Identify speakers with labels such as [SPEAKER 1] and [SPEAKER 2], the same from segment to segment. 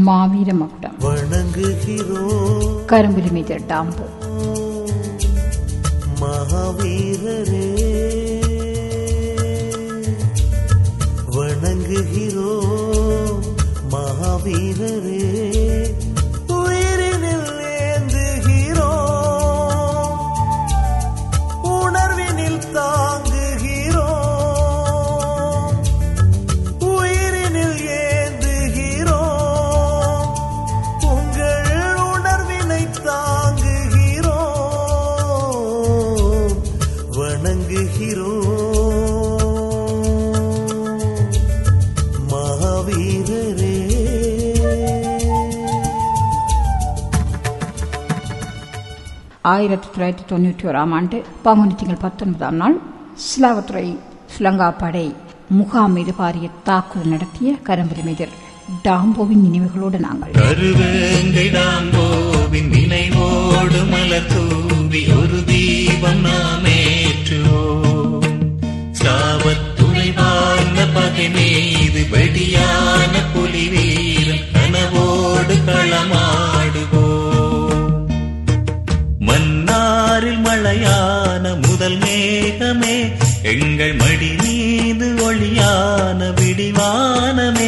[SPEAKER 1] மாவீர மகுடம்
[SPEAKER 2] வணங்குகிறோம்
[SPEAKER 1] கரும்புலி மேஜர் டாம்போ
[SPEAKER 2] மகாவீரரே வணங்குகிறோம் மகாவீரரே உயிரினில் ஏந்துகிறோம் உணர்வினில் தாங்குகிறோம் உயிரினில் ஏந்துகிறோம் உங்கள் உணர்வினை தாங்குகிறோம் வணங்குகிறோம் மகாவீரரே
[SPEAKER 1] ஆயிரத்தி தொள்ளாயிரத்தி தொண்ணூற்றி ஓராம் ஆண்டு பங்குனி திங்கள் பத்தொன்பதாம் நாள் சிலாவத்துறை ஸ்ரீலங்கா படை முகாம் மீது பாரிய தாக்குதல் நடத்திய கரும்புலி மேஜர் டாம்போவின் நினைவுகளோடு நாங்கள்
[SPEAKER 3] கருவேங்கைடாம்போவின் நினைவோடு மலர் தூவி ஒரு தீபம் நாம் ஏற்றுவோம் சாவத்துறை வாழ்ந்த பகை மீது வெடியான புலி வீரன் கனவோடு களமாடுவோம் மன்னாரில் மழையான முதல் மேகமே எங்கள் மடி மீது ஒளியான விடிவானமே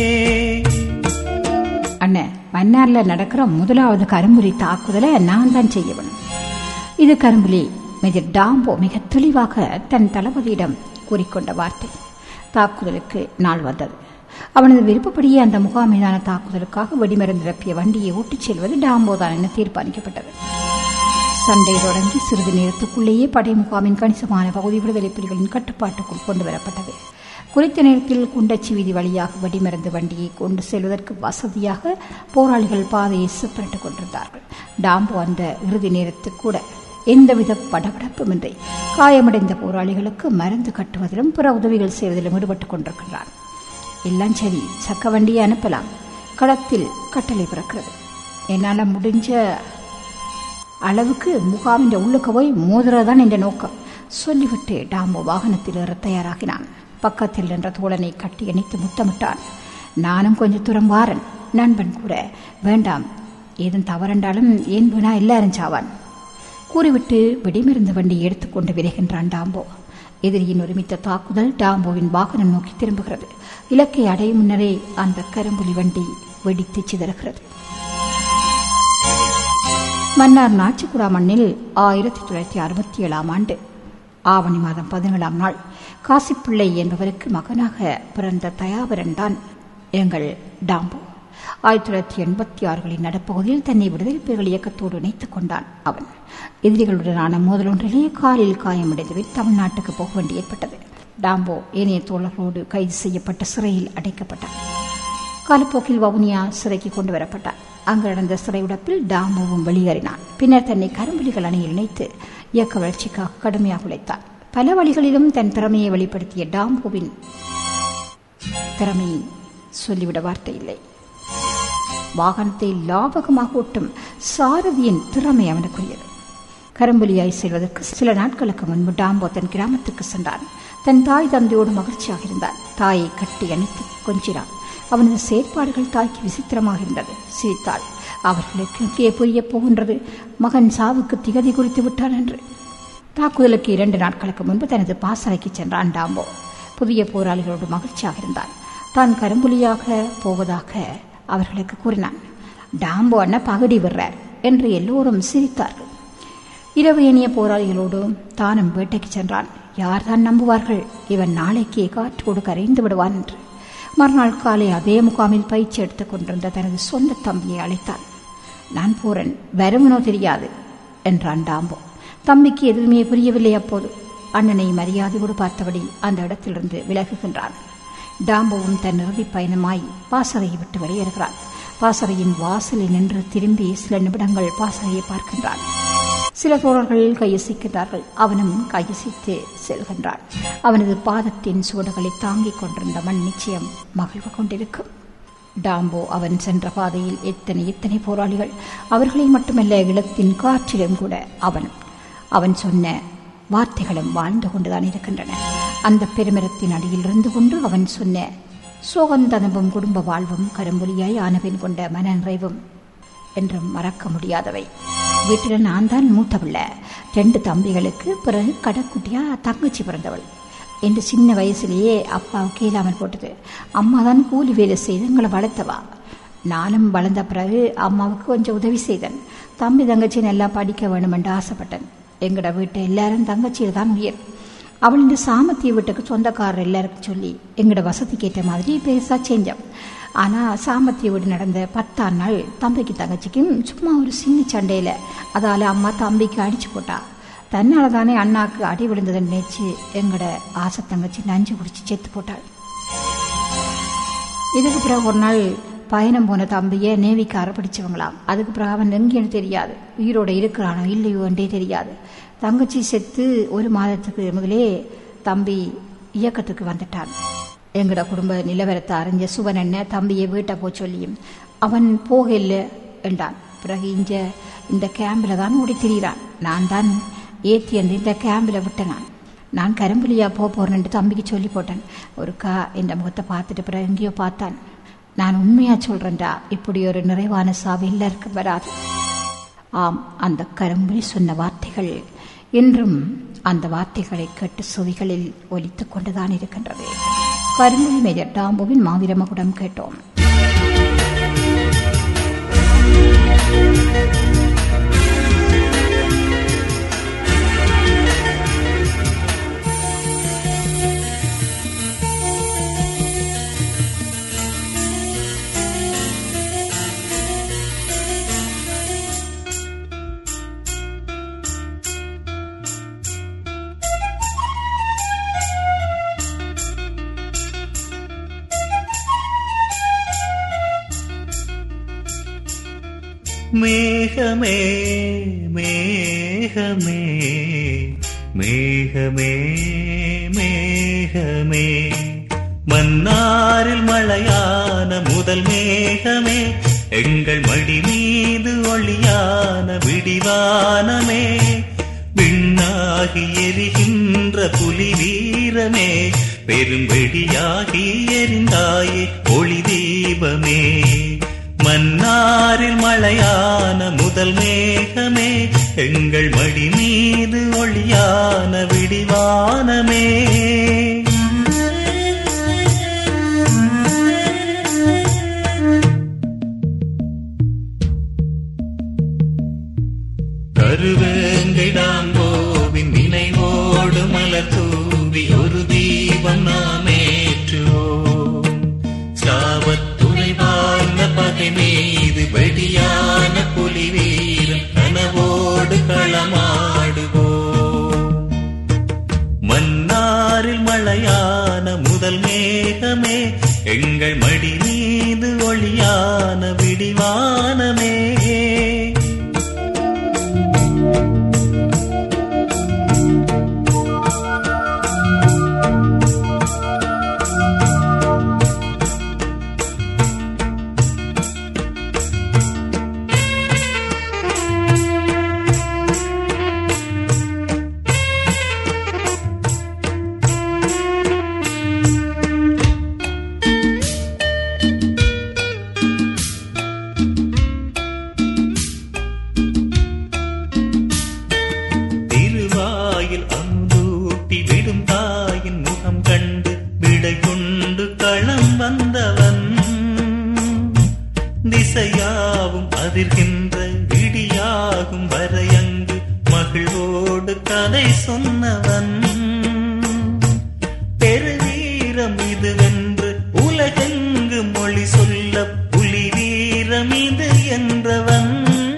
[SPEAKER 1] அண்ணன் மன்னார்ல நடக்கிற முதலாவது கரும்புலி தாக்குதலை நான் தான் செய்ய வேணும் இது கரும்புலி மேஜர் டாம்போ மிக தெளிவாக தன் தளபதியிடம் கூறிக்கொண்ட வார்த்தை தாக்குதலுக்கு நாள் வந்தது அவனது விருப்பப்படியே அந்த முகாம் மீதான தாக்குதலுக்காக வெடிமருந்து நிரப்பிய வண்டியை ஓட்டிச் செல்வது டாம்போ தான் என தீர்மானிக்கப்பட்டது சண்டை தொடங்கி சிறிது நேரத்துக்குள்ளேயே படை முகாமின் கணிசமான பகுதி விடுதலை புலிகளின் கட்டுப்பாட்டுக்குள் கொண்டு வரப்பட்டது குறித்த நேரத்தில் குண்டச்சி வீதி வழியாக வெடிமருந்து வண்டியை கொண்டு செல்வதற்கு வசதியாக போராளிகள் பாதையை செப்பனிட்டுக் கொண்டிருந்தார்கள் டாம்போ அந்த இறுதி நேரத்தில் கூட எந்தவித படபடப்புமின்றி காயமடைந்த போராளிகளுக்கு மருந்து கட்டுவதிலும் பிற உதவிகள் செய்வதிலும் ஈடுபட்டுக் கொண்டிருக்கிறார் எல்லாம் சரி சக்க வண்டியை அனுப்பலாம் களத்தில் கட்டளை பிறக்கிறது என்னால் முடிஞ்ச அளவுக்கு முகாமின் உள்ளுக்கு போய் மோதுறதுதான் என்ற நோக்கம் சொல்லிவிட்டு டாம்போ வாகனத்தில் ஏற தயாராகினான் பக்கத்தில் நின்ற தோழனை கட்டி அணைத்து முத்தமிட்டான் நானும் கொஞ்சம் தூரம் வாரன் நண்பன் கூட வேண்டாம் ஏதும் தவறென்றாலும் ஏன் வீணா எல்லாரும் சாவான் கூறிவிட்டு வெடிமருந்து வண்டி எடுத்துக்கொண்டு விரைகின்றான் டாம்போ எதிரியின் ஒருமித்த தாக்குதல் டாம்போவின் வாகனம் நோக்கி திரும்புகிறது இலக்கை அடையும் முன்னரே அந்த கரும்புலி வண்டி வெடித்து சிதறுகிறது மன்னார் நாச்சிக்குடா மண்ணில் ஆயிரத்தி தொள்ளாயிரத்தி அறுபத்தி ஏழாம் ஆண்டு ஆவணி மாதம் பதினேழாம் நாள் காசிப்பிள்ளை என்பவருக்கு மகனாக பிறந்த தயாபரன் தான் எங்கள் டாம்போ ஆயிரத்தி தொள்ளாயிரத்தி எண்பத்தி ஆறுகளின் நடுப்பகுதியில் தன்னை விடுதலை புலிகள் இயக்கத்தோடு இணைத்துக் கொண்டான் அவன் எதிரிகளுடனான மோதலொன்றிலேயே காலில் காயமடைந்தவை தமிழ்நாட்டுக்கு போக வேண்டி ஏற்பட்டது டாம்போ ஏனைய தோழர்களோடு கைது செய்யப்பட்ட சிறையில் அடைக்கப்பட்டான் காலப்போக்கில் வவுனியா சிறைக்கு கொண்டு வரப்பட்டார் அங்கு நடந்த சிறை உடப்பில் டாமோவும் வெளியேறினான் பின்னர் தன்னை கரும்புலிகள் அணியில் இணைத்து இயக்க வளர்ச்சிக்காக கடுமையாக உழைத்தார் பல வழிகளிலும் தன் திறமையை வெளிப்படுத்திய டாம்போவின் திறமையை சொல்லிவிட வார்த்தை இல்லை வாகனத்தை லாபகமாக ஓட்டும் சாரதியின் திறமை அவனுக்குரியது கரும்புலியாய் செல்வதற்கு சில நாட்களுக்கு முன்பு டாம்போ தன் கிராமத்துக்கு சென்றான் தன் தாய் தந்தையோடு மகிழ்ச்சியாக இருந்தான் தாயை கட்டி அணைத்து கொஞ்சினான் அவனது செயற்பாடுகள் தாய்க்கு விசித்திரமாக இருந்தது சிரித்தாள் அவர்களுக்கு எங்கே புரிய போகின்றது மகன் சாவுக்கு திகதி குறித்து விட்டான் என்று தாக்குதலுக்கு இரண்டு நாட்களுக்கு முன்பு தனது பாசறைக்கு சென்றான் டாம்போ புதிய போராளிகளோடு மகிழ்ச்சியாக இருந்தான் தான் கரும்புலியாக போவதாக அவர்களுக்கு கூறினான் டாம்போ அண்ணா பகடி விடுறார் என்று எல்லோரும் சிரித்தார்கள் இரவு எண்ணிய போராளிகளோடு தானும் வேட்டைக்கு சென்றான் யார்தான் நம்புவார்கள் இவன் நாளைக்கு காற்றோடு கரைந்து விடுவான் என்று மறுநாள் காலை அதே முகாமில் பயிற்சி எடுத்துக் கொண்டிருந்த தனது சொந்த தம்பியை அழைத்தான் நான் போறேன் வருவனோ தெரியாது என்றான் டாம்போ தம்பிக்கு எதுவுமே புரியவில்லை அப்போது அண்ணனை மரியாதையோடு பார்த்தபடி அந்த இடத்திலிருந்து விலகுகின்றான் டாம்போவும் தன் இறுதிப் பயணமாய் பாசறையை விட்டு வெளியேறுகிறான் பாசறையின் வாசலில் நின்று திரும்பி சில நிமிடங்கள் பாசறையை பார்க்கின்றான் சில தோழர்கள் கையசிக்கின்றார்கள் அவனும் கையசித்து செல்கின்றான் அவனது பாதத்தின் சுவடுகளை தாங்கிக் கொண்டிருந்த மண் நிச்சயம் மகிழ்வு கொண்டிருக்கும் டாம்போ அவன் சென்ற பாதையில் எத்தனை எத்தனை போராளிகள் அவர்களை மட்டுமல்ல இளத்தின் காற்றிலும் கூட அவன் அவன் சொன்ன வார்த்தைகளும் வாழ்ந்து கொண்டுதான் இருக்கின்றன அந்த பெருமரத்தின் அடியில் இருந்து கொண்டு அவன் சொன்ன சோகம் ததும்பும் குடும்ப வாழ்வும் கரும்புலியாய் ஆனபின் கொண்ட மன நிறைவும் என்றும் மறக்க முடியாதவை வீட்டில் நான் தான் மூத்த பிள்ளை ரெண்டு தம்பிகளுக்கு பிறகு கடைக்குட்டியா தங்கச்சி பிறந்தவள் என்று சின்ன வயசுலேயே அப்பாவுக்கு இல்லாமல் போட்டது அம்மா தான் கூலி வேலை செய்து எங்களை வளர்த்தவா நானும் வளர்ந்த பிறகு அம்மாவுக்கு கொஞ்சம் உதவி செய்தேன் தம்பி தங்கச்சி நல்லா படிக்க வேணுமென்று ஆசைப்பட்டேன் எங்களோட வீட்டை எல்லாரும் தங்கச்சியில் தான் உயிர் அவள் இந்த சாமத்திய வீட்டுக்கு சொந்தக்காரர் எல்லாருக்கும் சொல்லி எங்களோட வசதிக்கு ஏற்ற மாதிரி பேசா செஞ்சோம் ஆனால் சாமத்திய வீடு நடந்த பத்தாம் நாள் தம்பிக்கு தங்கச்சிக்கும் சும்மா ஒரு சின்ன சண்டையில் அதால் அம்மா தம்பிக்கு அடிச்சு போட்டா தன்னால தானே அண்ணாக்கு அடி விழுந்ததுன்னு நினைச்சு எங்களோட ஆசை தங்கச்சி நஞ்சு குடிச்சு செத்து போட்டாள் இதுக்கு பிறகு ஒரு நாள் பயணம் போன தம்பியை நேவிக்கார பிடிச்சவங்களாம் அதுக்கு பிறகு அவன் எங்கேன்னு தெரியாது உயிரோட இருக்கிறானோ இல்லையோன்றே தெரியாது தங்கச்சி செத்து ஒரு மாதத்துக்கு முதலே தம்பி இயக்கத்துக்கு வந்துட்டான் எங்கட குடும்ப நிலவரத்தை அறிஞ்ச சுவன் என்ன தம்பியை வீட்டை போ சொல்லியும் அவன் போகல என்றான் பிறகு இங்க இந்த கேம்பில் தான் ஓடி திரிகிறான் நான் தான் ஏத்தி அந்த இந்த கேம்பில் விட்டேன் நான் நான் கரும்புலியா போக போறேன்ட்டு தம்பிக்கு சொல்லி போட்டேன் ஒரு கா இந்த முகத்தை பார்த்துட்டு பிறகு எங்கேயோ பார்த்தான் நான் உண்மையா சொல்றேன்டா இப்படி ஒரு நிறைவான சாவு எல்லாருக்கும் வராது ஆம் அந்த கரும்புலி சொன்ன வார்த்தைகள் இன்றும் அந்த வார்த்தைகளை கேட்டு சுவிகளில் ஒலித்துக் கொண்டுதான் இருக்கின்றது கரும்புலி மேஜர் டாம்புவின் மாவீரமகுடம் கேட்டோம்
[SPEAKER 3] மேகமே மேகமே மேகமே மேகமே மன்னாரில் மழையான முதல் மேகமே எங்கள் மடி மீது ஒளியான விடிவானமே விண்ணாகி எரிகின்ற புலி வீரமே பெரும்பெடியாகி எரிந்தாயே ஒளி தீபமே மன்னாரில் மழையான முதல் மேகமே எங்கள் மடி மீது ஒளியான விடிவானமே கருவேங்கிடாம்போவின் நினைவோடு மலர் தூவி ஒரு தீபம் நாம் ஏற்றுவோம் சாவத்துறை வாழ்ந்த பகை மீது வெடியான புலி வீரன் கனவோடு களமாடுவோம் மன்னாரில் மழையான முதல் மேகமே எங்கள் மடி மீது ஒளியான விடிவானமே திருவாயில் அந்தூட்டி விடும் தாயின் முகம் கண்டு விடை கொண்டு களம் வந்தவன் திசையாவும் அதிர்கின்ற விடியாகும் வரையங்கு மகிழ்வோடு கதை சொன்னவன் பெருவீரம் இதுவென்று உலகெங்கு மொழி சொல்ல புலி வீரம் இது என்றவன்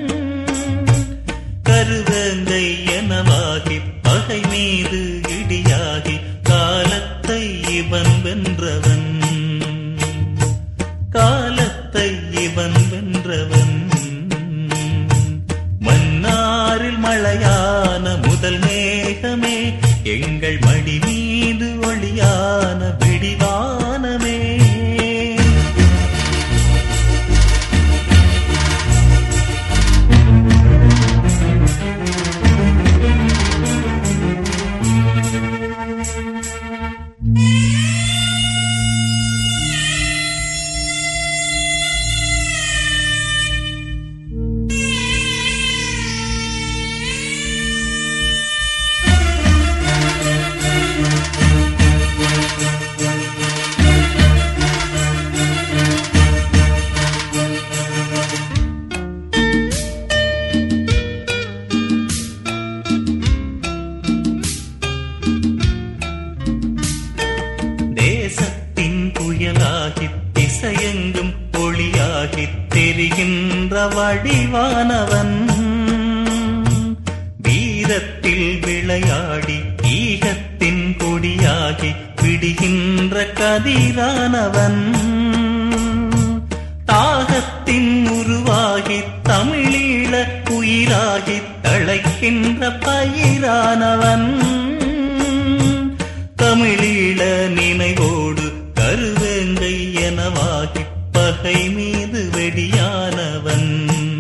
[SPEAKER 3] கருவேங்கை எனவாகி பகை மீது இடியாகி காலத்தை இவன் வென்றவன் காலத்தை இவன் வென்றவன் மன்னாரில் மழையான முதல் மேகமே எங்கள் மடி மீது ஒளியான விடிவானமே திசையெங்கும் ஒளியாகித் தெரிகின்ற வடிவானவன் வீரத்தில் விளையாடி ஈகத்தின் கொடியாகி விடுகின்ற கதிரானவன் தாகத்தின் உருவாகி தமிழீழ உயிராகி தழைக்கின்ற பயிரானவன் தமிழீழ நினைவோடு கருவேங்கை எனவாகி பகை மீது வெடியானவன்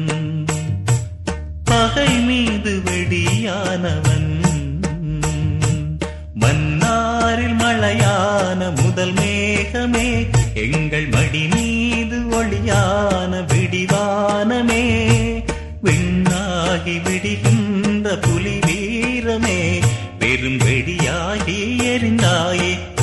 [SPEAKER 3] பகை மீது வெடியானவன் மன்னாரில் மழையான முதல் மேகமே எங்கள் மடி மீது ஒளியான விடிவானமே விண்ணாகி விடுகின்ற புலி வீரமே வெறும் வெடியாகி எரிந்தாயே